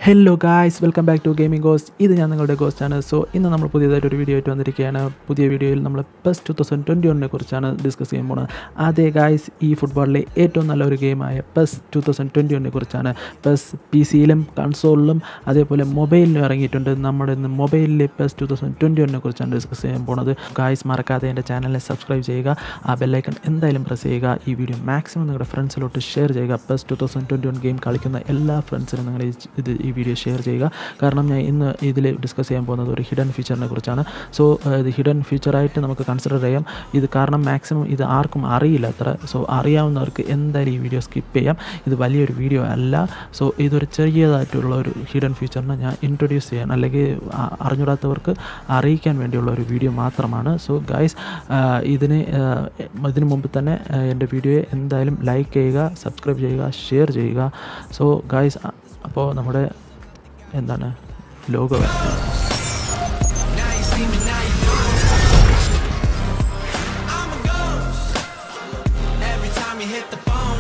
Hello guys welcome back to gaming ghost ഇത് ഞാൻ നിങ്ങളുടെ ഗോസ്റ്റാണ് സോ ഇന്ന് നമ്മൾ പുതിയതായിട്ട് ഒരു വീഡിയോ ആയിട്ട് വന്നിരിക്കുകയാണ് പുതിയ വീഡിയോയിൽ നമ്മൾ പെസ് ടു തൗസൻഡ് ട്വൻറ്റി വണ്ണിനെ കുറിച്ചാണ് ഡിസ്കസ് ചെയ്യാൻ പോകുന്നത് അതേ ഗായ്സ് ഈ ഫുട്ബോളിലെ ഏറ്റവും നല്ല ഒരു ഗെയിമായ പെസ് ടു തൗസൻഡ് ട്വൻറ്റി വണ്ണിനെ കുറിച്ചാണ് പെസ് പി സിയിലും കൺസോളിലും അതേപോലെ മൊബൈലിലും ഇറങ്ങിയിട്ടുണ്ട് നമ്മുടെ ഇന്ന് മൊബൈലിലെ പെസ് ടു തൗസൻഡ് ട്വൻറ്റി വണ്ണിനെ കുറിച്ചാണ് ഡിസ്കസ് ചെയ്യാൻ പോകുന്നത് ഗായ്സ് മറക്കാതെ എൻ്റെ ചാനലിനെ സബ്സ്ക്രൈബ് ചെയ്യുക ആ ബെല്ലൈക്കൺ എന്തായാലും പ്രസ് ചെയ്യുക ഈ വീഡിയോ മാക്സിമം നിങ്ങളുടെ ഫ്രണ്ട്സിലോട്ട് ഷെയർ ചെയ്യുക PES two thousand twenty one game കളിക്കുന്ന എല്ലാ ഫ്രണ്ട്സിനും നിങ്ങൾ ഈ- ഇത് ഈ വീഡിയോ ഷെയർ ചെയ്യുക കാരണം ഞാൻ ഇന്ന് ഇതിൽ ഡിസ്കസ് ചെയ്യാൻ പോകുന്നത് ഒരു ഹിഡൻ ഫീച്ചറിനെ കുറിച്ചാണ് സോ ഇത് ഹിഡൻ ഫീച്ചറായിട്ട് നമുക്ക് കൺസിഡർ ചെയ്യാം ഇത് കാരണം മാക്സിമം ഇത് ആർക്കും അറിയില്ല അത്ര സോ അറിയാവുന്നവർക്ക് എന്തായാലും ഈ വീഡിയോ സ്കിപ്പ് ചെയ്യാം ഇത് വലിയൊരു വീഡിയോ അല്ല സോ ഇതൊരു ചെറിയതായിട്ടുള്ള ഒരു ഹിഡൻ ഫീച്ചറിനെ ഞാൻ ഇൻട്രൊഡ്യൂസ് ചെയ്യാൻ അല്ലെങ്കിൽ ആ- അറിഞ്ഞൂടാത്തവർക്ക് അറിയിക്കാൻ വേണ്ടിയുള്ള ഒരു വീഡിയോ മാത്രമാണ് സോ ഗൈസ് ഇതിന് ആ, ഇതിന് മുമ്പ് തന്നെ ആ, എൻ്റെ വീഡിയോയെ എന്തായാലും ലൈക്ക് ചെയ്യുക സബ്സ്ക്രൈബ് ചെയ്യുക ഷെയർ ചെയ്യുക സോ ഗൈസ് അപ്പോൾ നമ്മുടെ എന്താണ് logo Every time you hit the phone.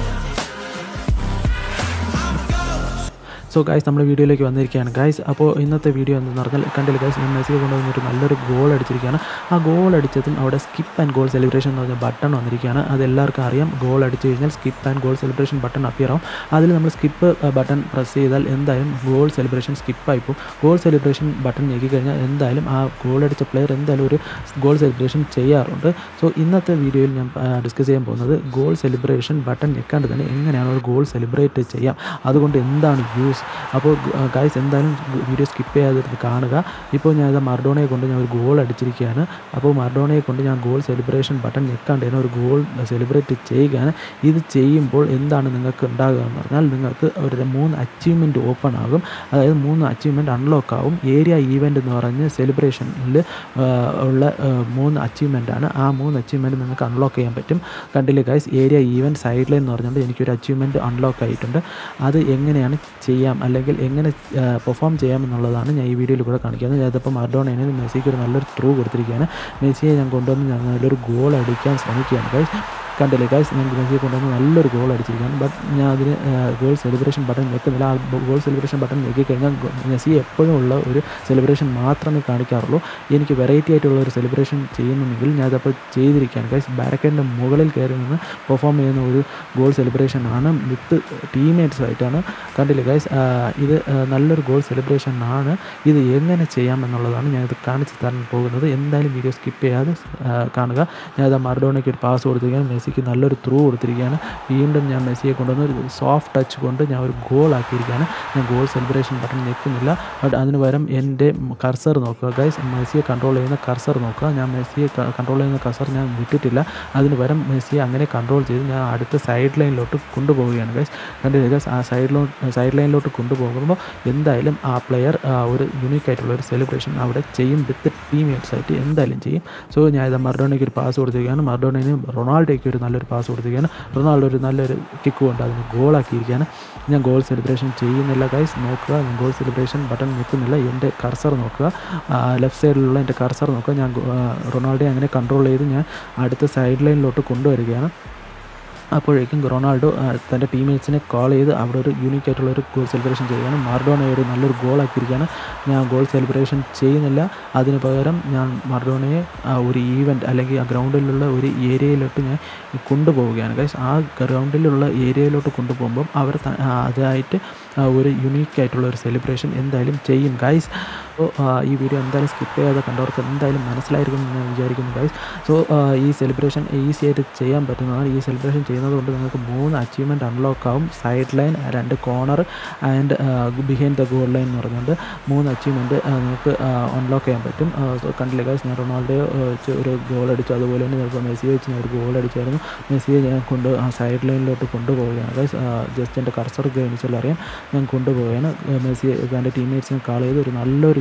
So guys നമ്മുടെ വീഡിയോയിലേക്ക് വന്നിരിക്കുകയാണ് ഗൈസ് അപ്പോൾ ഇന്നത്തെ വീഡിയോ എന്ന് പറഞ്ഞാൽ കണ്ടില്ല ഗൈസ് ഞാൻ മെസ്സിയെ കൊണ്ടുവന്നിട്ട് നല്ലൊരു ഗോൾ അടിച്ചിരിക്കുകയാണ് ആ ഗോൾ അടിച്ചതും അവിടെ സ്കിപ്പ് ആൻഡ് ഗോൾ സെലിബ്രേഷൻ എന്ന് പറഞ്ഞ ബട്ടൺ വന്നിരിക്കുകയാണ് അത് എല്ലാവർക്കും അറിയാം ഗോൾ അടിച്ചു കഴിഞ്ഞാൽ skip and goal celebration button appear ആവും അതിൽ നമ്മൾ സ്കിപ്പ് ബട്ടൺ പ്രസ് ചെയ്താൽ എന്തായാലും ഗോൾ സെലിബ്രേഷൻ സ്കിപ്പായി പോകും ഗോൾ സെലിബ്രേഷൻ ബട്ടൺ ഞെക്കി കഴിഞ്ഞാൽ എന്തായാലും ആ ഗോൾ അടിച്ച പ്ലെയർ എന്തായാലും ഒരു ഗോൾ സെലിബ്രേഷൻ ചെയ്യാറുണ്ട് സോ ഇന്നത്തെ വീഡിയോയിൽ ഞാൻ ഡിസ്കസ് ചെയ്യാൻ പോകുന്നത് ഗോൾ സെലിബ്രേഷൻ ബട്ടൺ ഞെക്കാണ്ട് തന്നെ എങ്ങനെയാണ് ഒരു ഗോൾ സെലിബ്രേറ്റ് ചെയ്യാം അതുകൊണ്ട് എന്താണ് യൂസ് അപ്പോൾ ഗായ്സ് എന്തായാലും വീഡിയോ സ്കിപ്പ് ചെയ്യാതെ ഇരുന്ന് കാണുക ഇപ്പോൾ ഞാൻ ഇത് മർഡോണയെ കൊണ്ട് ഞാൻ ഒരു ഗോൾ അടിച്ചിരിക്കുകയാണ് അപ്പോൾ മർഡോണയെ കൊണ്ട് ഞാൻ ഗോൾ സെലിബ്രേഷൻ ബട്ടൺ ഞെക്കാണ്ട് തന്നെ ഒരു ഗോൾ സെലിബ്രേറ്റ് ചെയ്യുകയാണ് ഇത് ചെയ്യുമ്പോൾ എന്താണ് നിങ്ങൾക്ക് ഉണ്ടാകുക എന്ന് പറഞ്ഞാൽ നിങ്ങൾക്ക് ഒരു മൂന്ന് അച്ചീവ്മെൻറ്റ് ഓപ്പൺ ആകും അതായത് മൂന്ന് അച്ചീവ്മെൻറ്റ് അൺലോക്ക് ആവും ഏരിയ ഈവൻ്റ് എന്ന് പറഞ്ഞ് സെലിബ്രേഷനിൽ ഉള്ള ആ, മൂന്ന് അച്ചീവ്മെൻ്റ് ആണ് ആ മൂന്ന് അച്ചീവ്മെൻറ്റ് നിങ്ങൾക്ക് അൺലോക്ക് ചെയ്യാൻ പറ്റും കണ്ടില്ലേ guys area event side line എന്ന് പറഞ്ഞുകൊണ്ട് എനിക്കൊരു അച്ചീവ്മെൻറ്റ് അൺലോക്ക് ആയിട്ടുണ്ട് അത് എങ്ങനെയാണ് ചെയ്യാം അല്ലെങ്കിൽ എങ്ങനെ പെർഫോം ചെയ്യാമെന്നുള്ളതാണ് ഞാൻ ഈ വീഡിയോയിൽ കൂടെ കാണിക്കുന്നത് ഞാനിപ്പോൾ മർഡോണേനെ മെസ്സിക്ക് ഒരു നല്ലൊരു ത്രൂ കൊടുത്തിരിക്കുകയാണ് മെസ്സിയെ ഞാൻ കൊണ്ടുവന്ന് ഞാൻ നല്ലൊരു ഗോൾ അടിക്കാൻ ശ്രമിക്കുകയാണ് ഗൈസ് കണ്ടില്ലേ ഗൈസ് ഞാൻ മെസ്സിയെ കൊണ്ടുവന്ന് നല്ലൊരു ഗോൾ അടിച്ചിരിക്കുകയാണ് ബട്ട് ഞാൻ അതിന് ഗോൾ സെലിബ്രേഷൻ ബട്ടൺ ഞെക്കുന്നില്ല ആ ഗോൾ സെലിബ്രേഷൻ ബട്ടൺ ഞെക്കി കഴിഞ്ഞാൽ ഗോ- മെസ്സി എപ്പോഴും ഉള്ള ഒരു സെലിബ്രേഷൻ മാത്രമേ കാണിക്കാറുള്ളൂ എനിക്ക് വെറൈറ്റി ആയിട്ടുള്ള ഒരു സെലിബ്രേഷൻ ചെയ്യുന്നുണ്ടെങ്കിൽ ഞാൻ അതപ്പോൾ ചെയ്തിരിക്കുകയാണ് ഗൈസ് ബാരക്കേൻ്റെ മുകളിൽ കയറി നിന്ന് പെർഫോം ചെയ്യുന്ന ഒരു ഗോൾ സെലിബ്രേഷൻ ആണ് വിത്ത് ടീംമേറ്റ്സ് ആയിട്ടാണ് കണ്ടില്ലേ ഗൈസ് ഇത് ആ, നല്ലൊരു ഗോൾ സെലിബ്രേഷൻ ആണ് ഇത് എങ്ങനെ ചെയ്യാമെന്നുള്ളതാണ് ഞാനിത് കാണിച്ചു തരാൻ പോകുന്നത് എന്തായാലും വീഡിയോ സ്കിപ്പ് ചെയ്യാതെ ആ, കാണുക ഞാൻ അത് മർഡോണയ്ക്ക് ഒരു പാസ് കൊടുത്തിരിക്കുകയാണ് മെസ്സിക്ക് നല്ലൊരു ത്രൂ കൊടുത്തിരിക്കുകയാണ് വീണ്ടും ഞാൻ മെസ്സിയെ കൊണ്ടുവന്ന് ഒരു സോഫ്റ്റ് ടച്ച് കൊണ്ട് ഞാൻ ഒരു ഗോൾ ആക്കിയിരിക്കുകയാണ് ഞാൻ ഗോൾ സെലിബ്രേഷൻ ബട്ടൺ ഞെക്കുന്നില്ല ബട്ട് അതിന് പകരം എൻ്റെ കർസർ നോക്കുക ഗൈസ് മെസ്സിയെ കൺട്രോൾ ചെയ്യുന്ന കർസർ നോക്കുക ഞാൻ മെസ്സിയെ കൺട്രോൾ ചെയ്യുന്ന കർസർ ഞാൻ വിട്ടിട്ടില്ല അതിന് പകരം മെസ്സിയെ അങ്ങനെ കൺട്രോൾ ചെയ്ത് ഞാൻ അടുത്ത സൈഡ് ലൈനിലോട്ട് കൊണ്ടുപോവുകയാണ് ഗൈസ് കണ്ടില്ലേ ഗൈസ് ആ സൈഡിലോട്ട് സൈഡ് ലൈനിലോട്ട് കൊണ്ടുപോകുമ്പോൾ എന്തായാലും ആ പ്ലെയർ ഒരു യുണീക്ക് ആയിട്ടുള്ള ഒരു സെലിബ്രേഷൻ അവിടെ ചെയ്യും വിത്ത് ടീംമേറ്റ്സ് ആയിട്ട് എന്തായാലും ചെയ്യും സോ ഞാൻ ഇത് മർഡോണയ്ക്ക് ഒരു പാസ് കൊടുത്തിരിക്കുകയാണ് മർഡോണയ്ക്ക് റൊണാൾഡോയ്ക്ക് ഒരു നല്ലൊരു പാസ് കൊടുത്തിരിക്കുകയാണ് റൊണാൾഡോ ഒരു നല്ലൊരു കിക്ക് കൊണ്ട് അതിന് ഗോളാക്കിയിരിക്കുകയാണ് ഞാൻ ഗോൾ സെലിബ്രേഷൻ ചെയ്യുന്നില്ല ഗൈസ് നോക്കുക ഞാൻ ഗോൾ സെലിബ്രേഷൻ ബട്ടൺ നിൽക്കുന്നില്ല എൻ്റെ കർസർ നോക്കുക ലെഫ്റ്റ് സൈഡിലുള്ള എൻ്റെ കർസർ നോക്കുക ഞാൻ ഗോ- ആ, റൊണാൾഡോയെ അങ്ങനെ കൺട്രോൾ ചെയ്ത് ഞാൻ അടുത്ത സൈഡ് ലൈനിലോട്ട് കൊണ്ടുവരികയാണ് അപ്പോഴേക്കും റൊണാൾഡോ ആ, തൻ്റെ ടീംമേറ്റ്സിനെ കോൾ ചെയ്ത് അവിടെ ഒരു യൂണിക് ആയിട്ടുള്ള ഒരു ഗോൾ സെലിബ്രേഷൻ ചെയ്യുകയാണ് മാർഡോണയെ ഒരു നല്ലൊരു ഗോൾ ആക്കിയിരിക്കുകയാണ് ഞാൻ ഗോൾ സെലിബ്രേഷൻ ചെയ്യുന്നില്ല അതിന് പകരം ഞാൻ മാർഡോണയെ ആ, ഒരു ഈവൻറ്റ് അല്ലെങ്കിൽ ആ ഗ്രൗണ്ടിലുള്ള ഒരു ഏരിയയിലോട്ട് ഞാൻ കൊണ്ടുപോവുകയാണ് ഗൈസ് ആ ഗ്രൗണ്ടിലുള്ള ഏരിയയിലോട്ട് കൊണ്ടുപോകുമ്പം അവർ ത- ആ, അതായിട്ട് ആ, ഒരു യുണീക്ക് ആയിട്ടുള്ള ഒരു സെലിബ്രേഷൻ എന്തായാലും ചെയ്യും ഗൈസ് അപ്പോൾ ഈ വീഡിയോ എന്തായാലും സ്കിപ്പ് ചെയ്യാതെ കണ്ടവർക്ക് എന്തായാലും മനസ്സിലായിരിക്കും എന്ന് ഞാൻ വിചാരിക്കുന്നു ഗൈസ് സോ ഈ സെലിബ്രേഷൻ ഈസി ആയിട്ട് ചെയ്യാൻ പറ്റുന്നതാണ് ഈ സെലിബ്രേഷൻ ചെയ്യുന്നത് കൊണ്ട് നിങ്ങൾക്ക് മൂന്ന് അച്ചീവ്മെൻറ്റ് അൺലോക്ക് ആവും സൈഡ് ലൈൻ രണ്ട് corner and behind the goal line എന്ന് പറഞ്ഞുകൊണ്ട് മൂന്ന് അച്ചീവ്മെൻറ്റ് നിങ്ങൾക്ക് അൺലോക്ക് ചെയ്യാൻ പറ്റും സോ കണ്ടില്ലേ ഗൈസ് ഞാൻ റൊണാൾഡോ വെച്ച് ഒരു ഗോൾ അടിച്ചു അതുപോലെ തന്നെ ചിലപ്പോൾ മെസ്സിയെ വെച്ച് ഞാൻ ഒരു ഗോൾ അടിച്ചായിരുന്നു മെസ്സിയെ ഞാൻ കൊണ്ട് ആ സൈഡ് ലൈനിലോട്ട് കൊണ്ടുപോവുകയാണ് ഗൈസ് ജസ്റ്റ് എൻ്റെ കർസർ ഗണിച്ചാൽ അറിയാം ഞാൻ കൊണ്ടുപോവുകയാണ് മെസ്സിയെ എൻ്റെ ടീംമേറ്റ്സിനെ കാൾ ചെയ്ത് ഒരു നല്ലൊരു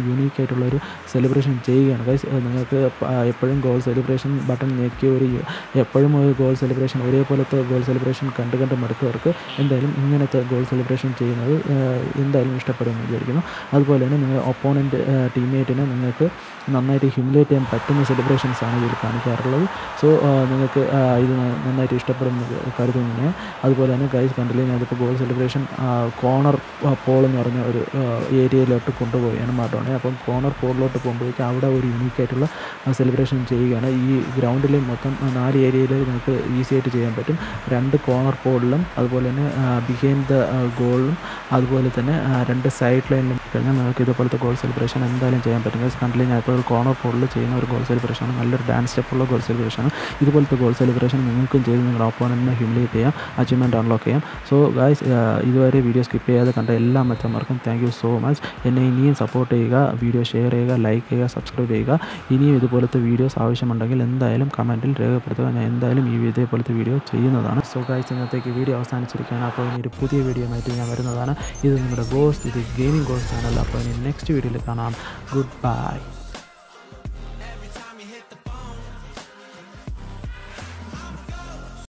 യുണീക്ക് ആയിട്ടുള്ള ഒരു സെലിബ്രേഷൻ ചെയ്യുകയാണ് ഗൈസ് നിങ്ങൾക്ക് പ- എപ്പോഴും ഗോൾ സെലിബ്രേഷൻ ബട്ടൺ ഞെക്കി ഒരു യു- എപ്പോഴും ഒരു ഗോൾ സെലിബ്രേഷൻ ഒരേപോലത്തെ ഗോൾ സെലിബ്രേഷൻ കണ്ട് കണ്ട് മടുത്തവർക്ക് എന്തായാലും ഇങ്ങനത്തെ ഗോൾ സെലിബ്രേഷൻ ചെയ്യുന്നത് ഏഹ്, എന്തായാലും ഇഷ്ടപ്പെടുമെന്ന് വിചാരിക്കുന്നു അതുപോലെ തന്നെ നിങ്ങൾ ഒപ്പോണൻറ്റ് ടീംമേറ്റിനെ നിങ്ങൾക്ക് നന്നായിട്ട് ഹ്യൂമിലേറ്റ് ചെയ്യാൻ പറ്റുന്ന സെലിബ്രേഷൻസ് ആണ് ഇതിൽ കാണിക്കാറുള്ളത് സോ നിങ്ങൾക്ക് ആ, ഇത് ന- നന്നായിട്ട് ഇഷ്ടപ്പെടുമെന്ന് കരുതുന്നു ഞാൻ അതുപോലെ തന്നെ ഗൈസ് കണ്ടില്ലേ ഞാനിപ്പോൾ ഗോൾ സെലിബ്രേഷൻ കോർണർ പോൾ എന്ന് പറഞ്ഞ ഒരു ഏരിയയിലോട്ട് കൊണ്ടുപോവുകയാണ് മാഡോണെ അപ്പം കോർണർ പോളിലോട്ട് പോകുമ്പോഴേക്കും അവിടെ ഒരു യൂണീക്ക് ആയിട്ടുള്ള സെലിബ്രേഷൻ ചെയ്യുകയാണ് ഈ ഗ്രൗണ്ടിൽ മൊത്തം ആ, നാല് ഏരിയയിൽ നിങ്ങൾക്ക് ഈസി ആയിട്ട് ചെയ്യാൻ പറ്റും രണ്ട് കോർണർ പോളിലും അതുപോലെ തന്നെ ബിഹൈൻഡ് ദ ഗോളിലും അതുപോലെ തന്നെ ആ, രണ്ട് സൈഡ് ലൈനിലും കഴിഞ്ഞാൽ നിങ്ങൾക്ക് ഇതുപോലത്തെ ഗോൾ സെലിബ്രേഷൻ എന്തായാലും ചെയ്യാൻ പറ്റും ഗൈസ് കണ്ടില്ലേ ഞാൻ ഇപ്പോൾ ഒരു കോർണർ പോളിൽ ചെയ്യുന്ന ഒരു ഗോൾ സെലിബ്രേഷനാണ് നല്ലൊരു ഡാൻസ് സ്റ്റെപ്പുള്ള ഗോൾ സെലിബ്രേഷനാണ് ഇതുപോലത്തെ ഗോൾ സെലിബ്രേഷൻ നിങ്ങൾക്കും ചെയ്ത് നിങ്ങളുടെ ഓപ്പോണൻറ്റിനെ ഹ്യൂമിലേറ്റ് ചെയ്യാം അച്ചീവ്മെൻറ്റ് അൺലോക്ക് ചെയ്യാം സോ ഗായ്സ് ഇതുവരെ വീഡിയോ സ്കിപ്പ് ചെയ്യാതെ കണ്ട എല്ലാ മറ്റന്മാർക്കും താങ്ക് യു സോ മച്ച് എന്നെ ഇനിയും സപ്പോർട്ട് ചെയ്യുക വീഡിയോ ഷെയർ ചെയ്യുക ലൈക്ക് ചെയ്യുക സബ്സ്ക്രൈബ് ചെയ്യുക ഇനിയും ഇതുപോലത്തെ വീഡിയോസ് ആവശ്യമുണ്ടെങ്കിൽ എന്തായാലും കമൻറ്റിൽ രേഖപ്പെടുത്തുക ഞാൻ എന്തായാലും ഈ ഇതേപോലത്തെ വീഡിയോ ചെയ്യുന്നതാണ് സോ ഗായ്സ് ഇന്നത്തേക്ക് വീഡിയോ അവസാനിച്ചിരിക്കുകയാണ് അപ്പോൾ ഇനി ഒരു പുതിയ വീഡിയോ ആയിട്ട് ഞാൻ വരുന്നതാണ് ഇത് നിങ്ങളുടെ ഗോസ്റ്റ് ഇത് ഗെയിമിംഗ് ഗോസ്റ്റ് ചാനൽ അപ്പോൾ ഇനി നെക്സ്റ്റ് വീഡിയോയിൽ കാണാം ഗുഡ് ബൈ